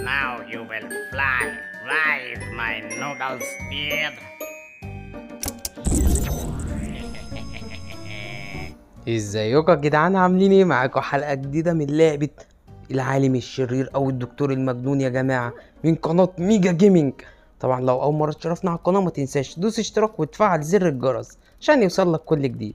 Now you will fly. Rise, my noodle speed. ازيكم يا جدعان عاملين ايه معاكم حلقه جديده من لعبه العالم الشرير او الدكتور المجنون يا جماعه من قناه ميجا جيمنج طبعا لو اول مره تشرفنا على القناه ما تنساش تدوس اشتراك وتفعل زر الجرس عشان يوصلك كل جديد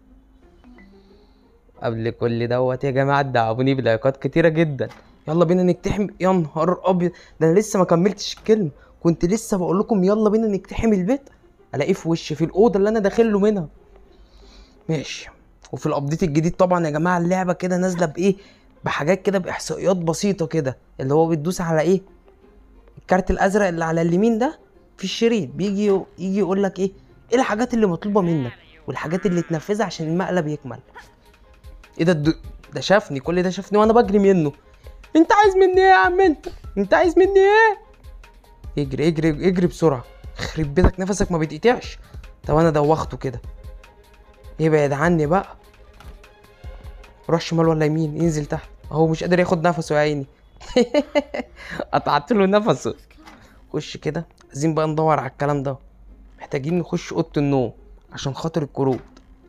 قبل كل دوت يا جماعه دعموني بلايكات كتيره جدا يلا بينا نقتحم يا نهار ابيض ده انا لسه ما كملتش الكلمه كنت لسه بقول لكم يلا بينا نقتحم البيت الاقيه في وشي في الاوضه اللي انا داخل له منها ماشي وفي الابديت الجديد طبعا يا جماعه اللعبه كده نازله بايه بحاجات كده باحصائيات بسيطه كده اللي هو بتدوس على ايه الكارت الازرق اللي على اليمين ده في الشريط بيجي يجي يقول لك ايه ايه الحاجات اللي مطلوبه منك والحاجات اللي تنفذها عشان المقلب يكمل ايه ده الد- ده شافني كل ده شافني وانا بجري منه انت عايز مني ايه يا عم انت انت عايز مني ايه اجري اجري اجري بسرعه يخرب بيتك نفسك ما بيتقطعش طب انا دوخته كده ابعد عني بقى روح شمال ولا يمين ينزل تحت هو مش قادر ياخد نفسه يا عيني قطعت له نفسه خش كده عايزين بقى ندور على الكلام ده محتاجين نخش اوضه النوم عشان خاطر الكروت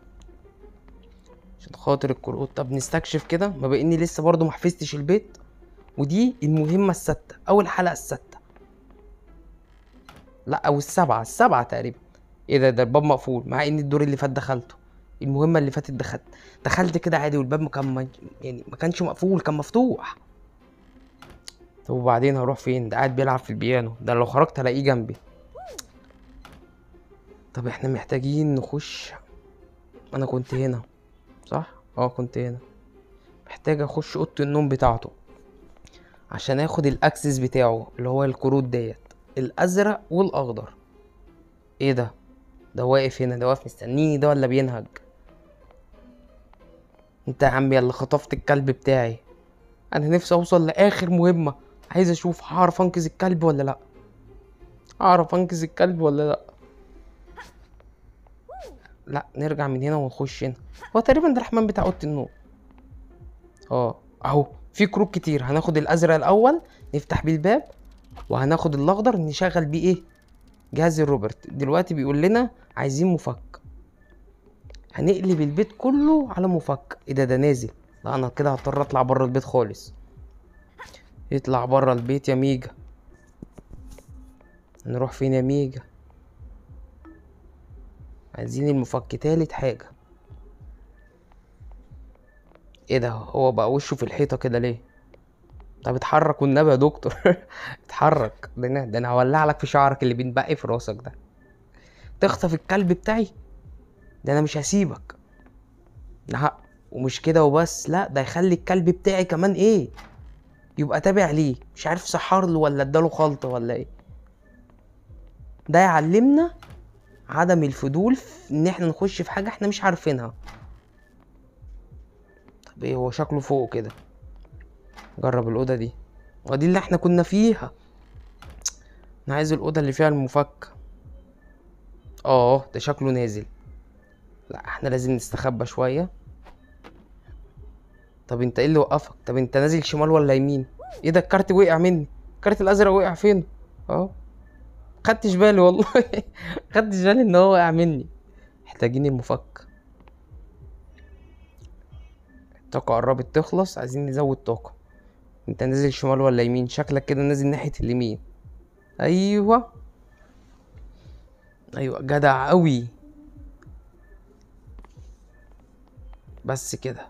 عشان خاطر الكروت طب نستكشف كده ما بقى اني لسه برضه ما حفظتش البيت ودي المهمه السادسه اول حلقه السادسه لا او السبعه السبعه تقريبا ايه ده ده الباب مقفول مع ان الدور اللي فات دخلته المهمه اللي فاتت دخلت دخلت كده عادي والباب ما كان ما- يعني ما كانش مقفول كان مفتوح طب وبعدين هروح فين ده قاعد بيلعب في البيانو ده لو خرجت هلاقيه جنبي طب احنا محتاجين نخش انا كنت هنا صح اه كنت هنا محتاج اخش اوضه النوم بتاعته عشان اخد الاكسس بتاعه اللي هو الكروت ديت الازرق والاخضر ايه ده ده واقف هنا ده واقف مستنيني ده ولا بينهج انت يا عم يلا خطفت الكلب بتاعي انا نفسي اوصل لاخر مهمة عايز اشوف هعرف انقذ الكلب ولا لا هعرف انقذ الكلب ولا لا لا نرجع من هنا ونخش هنا هو تقريبا ده الحمام بتاع اوضه النوم اه اهو في كروت كتير هناخد الازرق الاول نفتح بيه الباب وهناخد الاخضر نشغل بيه ايه جهاز الروبرت دلوقتي بيقول لنا عايزين مفك هنقلب البيت كله على مفك ايه ده ده نازل لا انا كده هضطر اطلع بره البيت خالص يطلع بره البيت يا ميجا نروح فين يا ميجا عايزين المفك تالت حاجة ايه ده هو بقى وشه في الحيطة كده ليه طب اتحرك والنبي يا دكتور اتحرك ده انا ده انا هولع لك في شعرك اللي بينبقي في راسك ده تخطف الكلب بتاعي ده انا مش هسيبك لا ومش كده وبس لا ده يخلي الكلب بتاعي كمان ايه يبقى تابع ليه مش عارف سحر له ولا اداله خلطه ولا ايه ده يعلمنا عدم الفضول في ان احنا نخش في حاجه احنا مش عارفينها طب ايه هو شكله فوق كده جرب الاوضه دي ودي اللي احنا كنا فيها انا عايز الاوضه اللي فيها المفك اه ده شكله نازل لا احنا لازم نستخبى شويه طب انت ايه اللي وقفك طب انت نازل شمال ولا يمين ايه ده الكارت وقع مني الكارت الازرق وقع فين اه خدتش بالي والله خدتش بالي ان هو وقع مني محتاجين المفك الطاقة قربت تخلص عايزين نزود طاقة انت نازل شمال ولا يمين شكلك كده نازل ناحية اليمين ايوه ايوه جدع قوي بس كده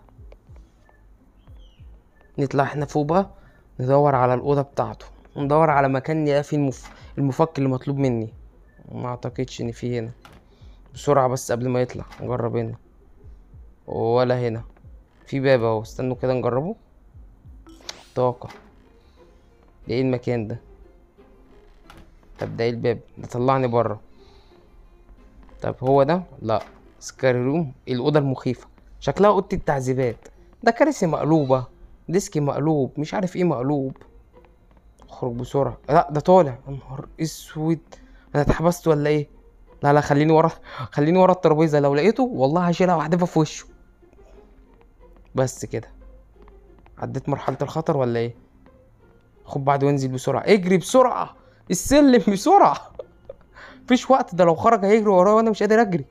نطلع احنا فوق بقى ندور على الأوضة بتاعته وندور على مكان يلاقي فيه المف... المفك اللي مطلوب مني ما اعتقدش ان فيه هنا بسرعة بس قبل ما يطلع نجرب هنا ولا هنا في باب اهو استنوا كده نجربه طاقة ده ايه المكان ده طب ده ايه الباب ده طلعني بره طب هو ده لا سكاري روم الأوضة المخيفة شكلها أوضة التعذيبات ده كرسي مقلوبة ديسك مقلوب مش عارف ايه مقلوب اخرج بسرعة لا ده طالع يا نهار اسود انا اتحبست ولا ايه لا لا خليني ورا خليني ورا الترابيزة لو لقيته والله هشيلها واحدفها في وشه بس كده عديت مرحلة الخطر ولا ايه خد بعض وانزل بسرعه اجري بسرعه السلم بسرعه مفيش وقت ده لو خرج هيجري ورايا وانا مش قادر اجري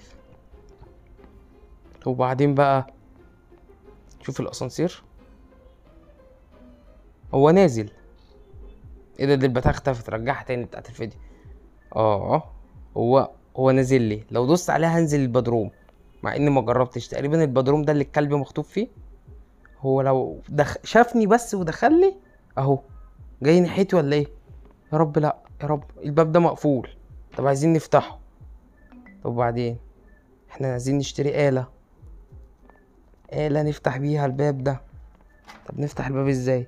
وبعدين بقى شوف الاسانسير هو نازل ايه ده دي البتاعه اختفت رجعها تاني بتاعت الفيديو اه هو هو نازل لي لو دوست عليها هنزل البدروم مع اني ما جربتش تقريبا البدروم ده اللي الكلب مخطوف فيه هو لو دخ... شافني بس ودخل لي اهو جاي ناحيتي ولا ايه يا رب لا يا رب الباب ده مقفول طب عايزين نفتحه طب وبعدين احنا عايزين نشتري آلة آلة نفتح بيها الباب ده طب نفتح الباب ازاي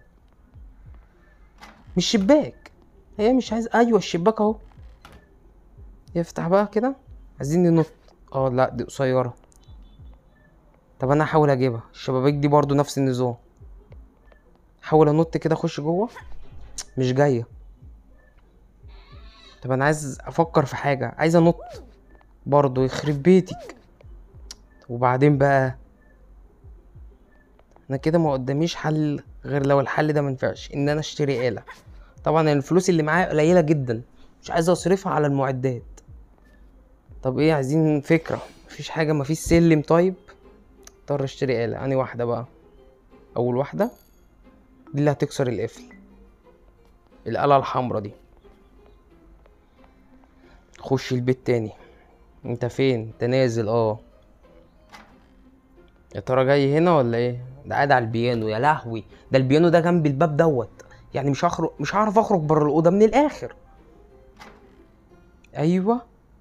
مش شباك هي مش عايز ايوه الشباك اهو يفتح بقى كده عايزين ننط اه لا دي قصيرة طب انا هحاول اجيبها الشبابيك دي برضو نفس النظام احاول انط كده اخش جوه مش جايه طب انا عايز افكر في حاجه عايز انط برضو يخرب بيتك وبعدين بقى انا كده ما قداميش حل غير لو الحل ده منفعش ان انا اشتري آلة طبعا الفلوس اللي معايا قليله جدا مش عايز اصرفها على المعدات طب ايه عايزين فكره مفيش حاجه مفيش سلم طيب اضطر اشتري آلة اني واحده بقى اول واحده دي اللي هتكسر القفل الآلة الحمرا دي خش البيت تاني انت فين انت نازل اه يا ترى جاي هنا ولا ايه ده قاعد على البيانو يا لهوي ده البيانو ده جنب الباب دوت يعني مش هخرج مش هعرف اخرج بره الاوضه من الاخر ايوه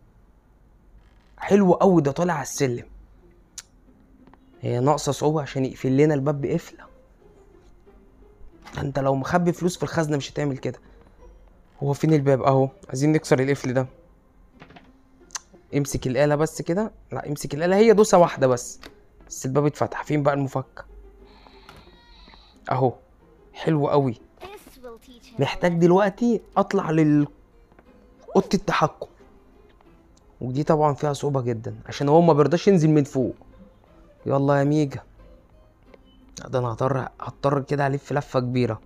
حلو قوي ده طالع على السلم هي ناقصه صعوبه عشان يقفل لنا الباب بقفله ده انت لو مخبي فلوس في الخزنه مش هتعمل كده هو فين الباب اهو عايزين نكسر القفل ده امسك الآلة بس كده لا امسك الآلة هي دوسة واحدة بس بس الباب اتفتح فين بقى المفك اهو حلو قوي This will teach him محتاج دلوقتي اطلع لل اوضه التحكم ودي طبعا فيها صعوبة جدا عشان هو ما بيرضاش ينزل من فوق يلا يا ميجا لا ده انا هضطر هضطر كده الف لفة كبيرة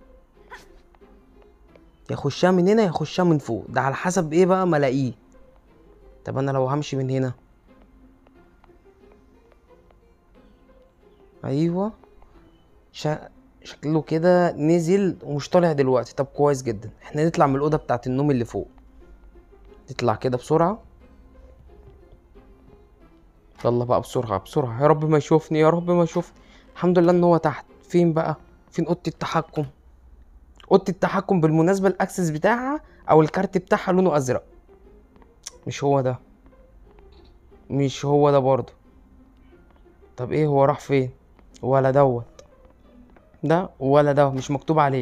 يخشها من هنا يخشها من فوق ده على حسب ايه بقى ما الاقيه طب انا لو همشي من هنا ايوه شا... شكله كده نزل ومش طالع دلوقتي طب كويس جدا احنا نطلع من الاوضه بتاعت النوم اللي فوق نطلع كده بسرعه يلا بقى بسرعه بسرعه يا رب ما يشوفني يا رب ما يشوفني الحمد لله ان هو تحت فين بقى فين اوضه التحكم اوضه التحكم بالمناسبه الاكسس بتاعها او الكارت بتاعها لونه ازرق مش هو ده مش هو ده برضه طب ايه هو راح فين ولا دوت ده ولا ده مش مكتوب عليه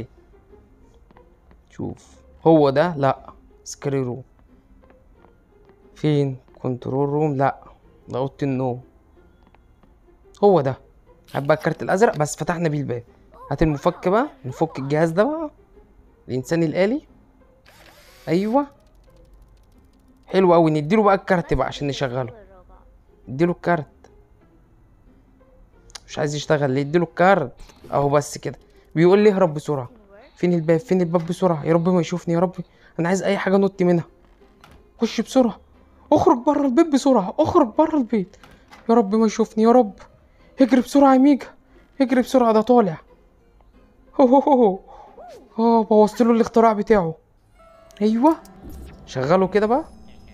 شوف هو ده لا سكري روم فين كنترول روم لا ده اوضه النوم هو ده هات بقى الكارت الازرق بس فتحنا بيه الباب هات المفك بقى نفك الجهاز ده بقى الانسان الالي ايوه حلو قوي نديله بقى الكارت بقى عشان نشغله robot. اديله الكارت مش عايز يشتغل ليه اديله الكارت اهو بس كده بيقول لي اهرب بسرعه Can work. فين الباب فين الباب بسرعه يا رب ما يشوفني يا رب انا عايز اي حاجه نط منها خش بسرعه اخرج بره البيت بسرعه اخرج بره البيت يا رب ما يشوفني يا رب اجري بسرعه يا ميجا اجري بسرعه ده طالع هو هو هو اه بوظت له الاختراع بتاعه ايوه شغله كده بقى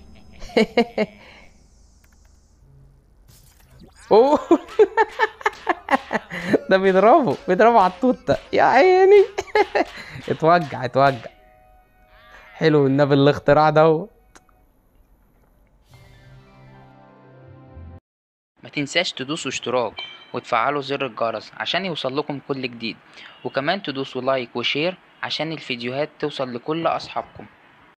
اوه ده بيضربه بيضربه على التوته يا عيني اتوجع اتوجع حلو النبي الاختراع دوت ما تنساش تدوسوا اشتراك وتفعلوا زر الجرس عشان يوصل لكم كل جديد وكمان تدوسوا لايك وشير عشان الفيديوهات توصل لكل أصحابكم